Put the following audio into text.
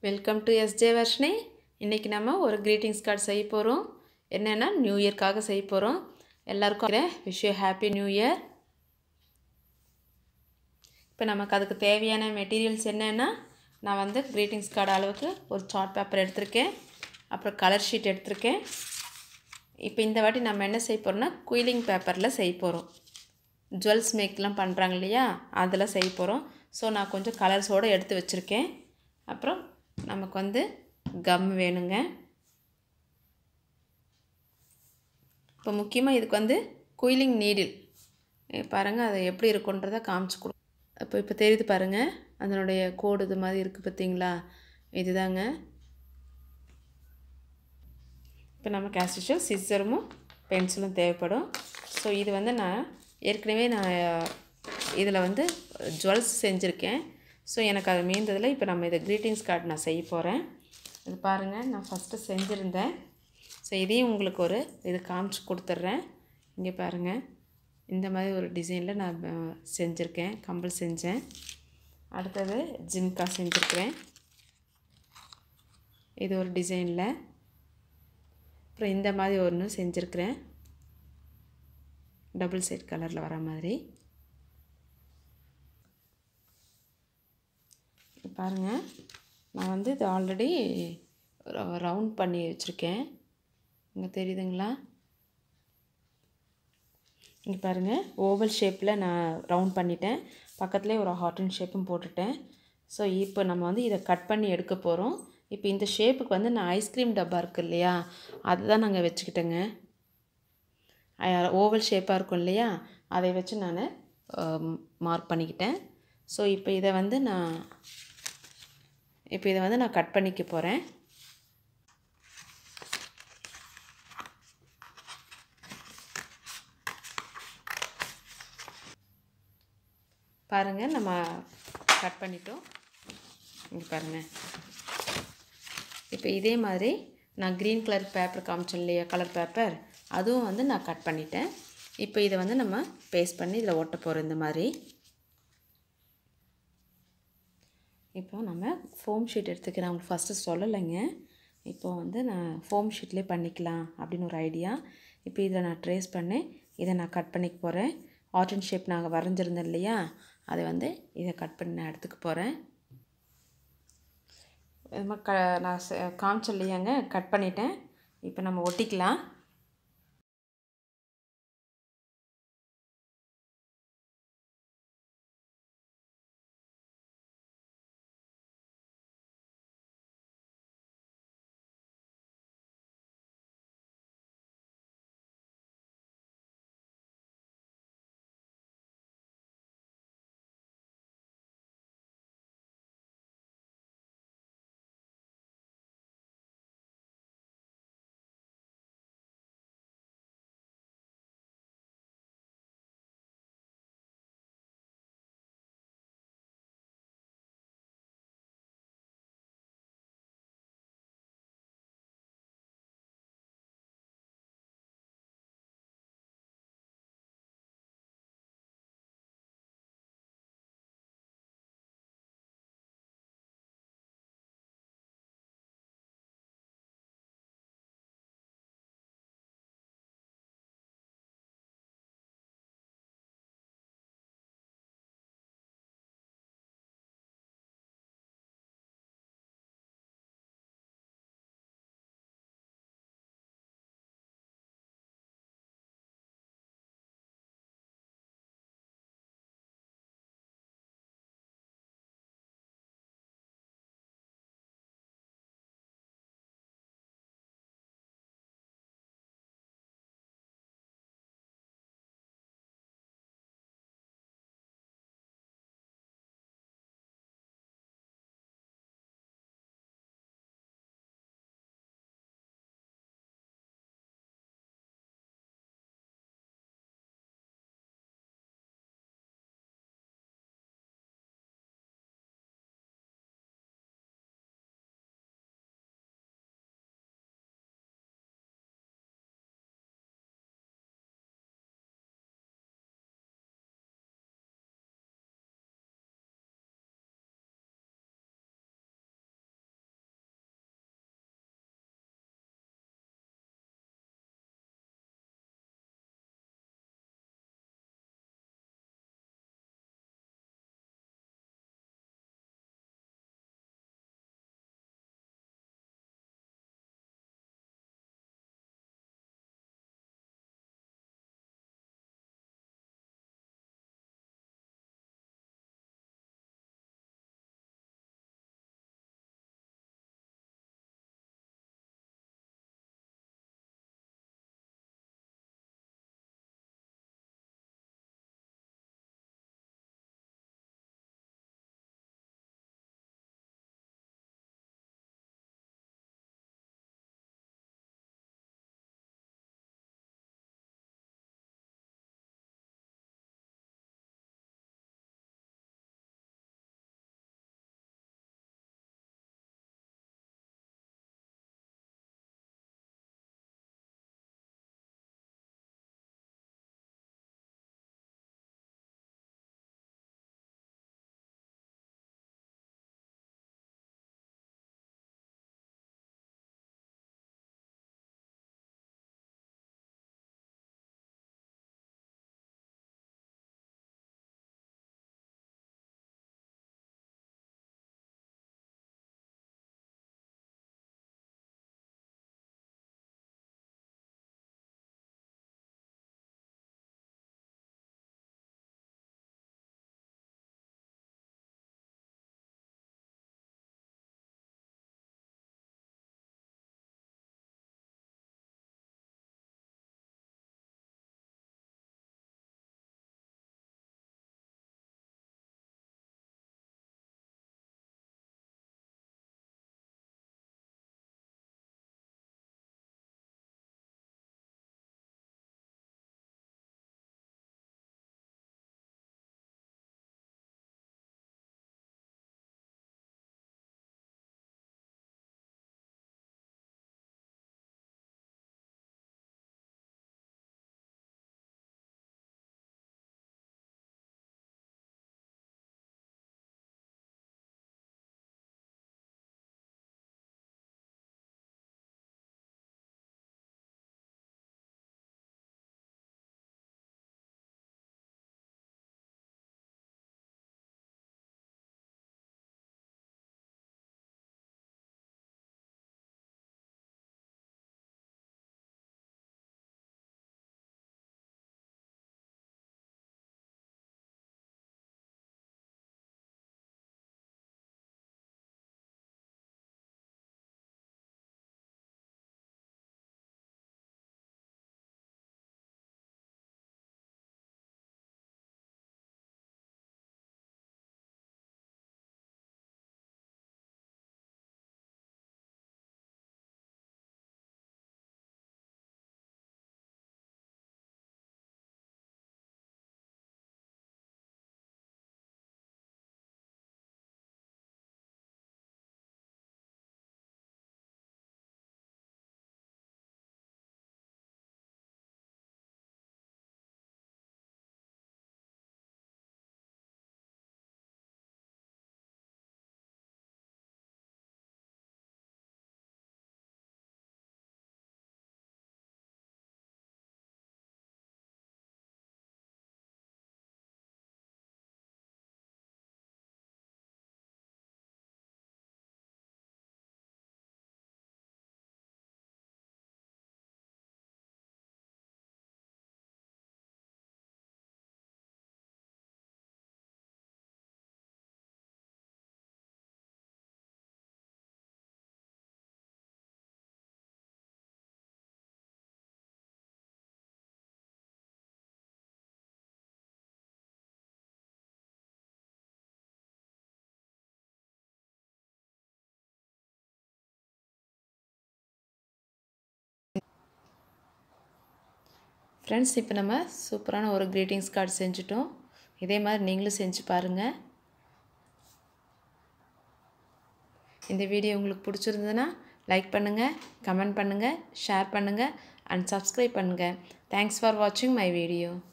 welcome to SJ Varshini இன்றைக்கி நம்ம ஒரு க்ரீட்டிங்ஸ் கார்டு செய்ய போகிறோம் என்னென்னா நியூ இயர்க்காக செய்ய போகிறோம் எல்லாருக்கும் wish you happy new year இப்போ நமக்கு அதுக்கு தேவையான மெட்டீரியல்ஸ் என்னென்னா நான் வந்து க்ரீட்டிங்ஸ் கார்டு அளவுக்கு ஒரு சார்ட் பேப்பர் எடுத்திருக்கேன் அப்புறம் கலர் ஷீட் எடுத்திருக்கேன் இப்போ இந்த வாட்டி நம்ம என்ன செய்ய போகிறோம்னா குயிலிங் பேப்பரில் செய்ய போகிறோம் ஜுவல்ஸ் மேக்லாம் பண்ணுறாங்க இல்லையா அதில் செய்ய போகிறோம் ஸோ நான் கொஞ்சம் கலர்ஸோடு எடுத்து வச்சுருக்கேன் அப்புறம் நமக்கு வந்து கம் வேணுங்க இப்போ முக்கியமாக இதுக்கு வந்து குயிலிங் நீடில் பாருங்கள் அது எப்படி இருக்குன்றதை காமிச்சு கொடு அப்போ இப்போ தெரியுது பாருங்கள் அதனுடைய கோடு இது மாதிரி இருக்குது பார்த்தீங்களா இதுதாங்க இப்போ நம்ம கேஸ்டிஷல் சிஸ்ஸரும் பென்சிலும் தேவைப்படும் ஸோ இது வந்து நான் ஏற்கனவே நான் இதில் வந்து ஜுவல்ஸ் செஞ்சுருக்கேன் ஸோ எனக்கு அது மீந்ததில் இப்போ நம்ம இதை க்ரீட்டிங்ஸ் கார்டு நான் செய்ய போகிறேன் இது பாருங்கள் நான் ஃபஸ்ட்டு செஞ்சுருந்தேன் ஸோ இதையும் உங்களுக்கு ஒரு இது காமிச்சு கொடுத்துட்றேன் இங்கே பாருங்கள் இந்த மாதிரி ஒரு டிசைனில் நான் செஞ்சுருக்கேன் கம்பல் செஞ்சேன் அடுத்தது ஜிம்கா செஞ்சுருக்கிறேன் இது ஒரு டிசைனில் அப்புறம் இந்த மாதிரி ஒன்று செஞ்சுருக்கிறேன் டபுள் சைட் கலரில் வர மாதிரி பாருங்கள் நான் வந்து இது ஆல்ரெடி ரவுண்ட் பண்ணி வச்சுருக்கேன் இங்கே தெரியுதுங்களா இங்கே பாருங்கள் ஓவல் ஷேப்பில் நான் ரவுண்ட் பண்ணிட்டேன் பக்கத்துலேயே ஒரு ஹார்டன் ஷேப்பும் போட்டுட்டேன் ஸோ இப்போ நம்ம வந்து இதை கட் பண்ணி எடுக்க போகிறோம் இப்போ இந்த ஷேப்புக்கு வந்து நான் ஐஸ்கிரீம் டப்பா இருக்குது இல்லையா அதுதான் நாங்கள் வச்சுக்கிட்டேங்க ஓவல் ஷேப்பாக இருக்கும் இல்லையா அதை வச்சு நான் மார்க் பண்ணிக்கிட்டேன் ஸோ இப்போ இதை வந்து நான் இப்போ இதை வந்து நான் கட் பண்ணிக்க போகிறேன் பாருங்கள் நம்ம கட் பண்ணிட்டோம் இங்கே பாருங்கள் இப்போ இதே மாதிரி நான் க்ரீன் கலர் பேப்பர் காமிச்சேன் இல்லையா கலர் பேப்பர் அதுவும் வந்து நான் கட் பண்ணிட்டேன் இப்போ இதை வந்து நம்ம பேஸ்ட் பண்ணி இதில் ஒட்ட போகிறோம் இந்த மாதிரி இப்போ நம்ம ஃபோம் ஷீட் எடுத்துக்கிறேன் உங்களுக்கு ஃபஸ்ட்டு சொல்லலைங்க இப்போ வந்து நான் ஃபோம் ஷீட்லேயே பண்ணிக்கலாம் அப்படின்னு ஒரு ஐடியா இப்போ இதில் நான் ட்ரேஸ் பண்ணி இதை நான் கட் பண்ணிக்க போகிறேன் ஆர்டன் ஷேப் நாங்கள் வரைஞ்சிருந்தேன் இல்லையா அதை வந்து இதை கட் பண்ணி நான் எடுத்துக்க போகிறேன் இது மாதிரி க நான் காமிச்சேன் இல்லையாங்க கட் பண்ணிட்டேன் இப்போ நம்ம ஒட்டிக்கலாம் ஃப்ரெண்ட்ஸ் இப்போ நம்ம சூப்பரான ஒரு க்ரீட்டிங்ஸ் கார்டு செஞ்சுட்டோம் இதே மாதிரி நீங்களும் செஞ்சு பாருங்கள் இந்த வீடியோ உங்களுக்கு பிடிச்சிருந்ததுன்னா லைக் பண்ணுங்கள் கமெண்ட் பண்ணுங்கள் ஷேர் பண்ணுங்கள் அண்ட் சப்ஸ்கிரைப் பண்ணுங்கள் தேங்க்ஸ் ஃபார் வாட்சிங் மை வீடியோ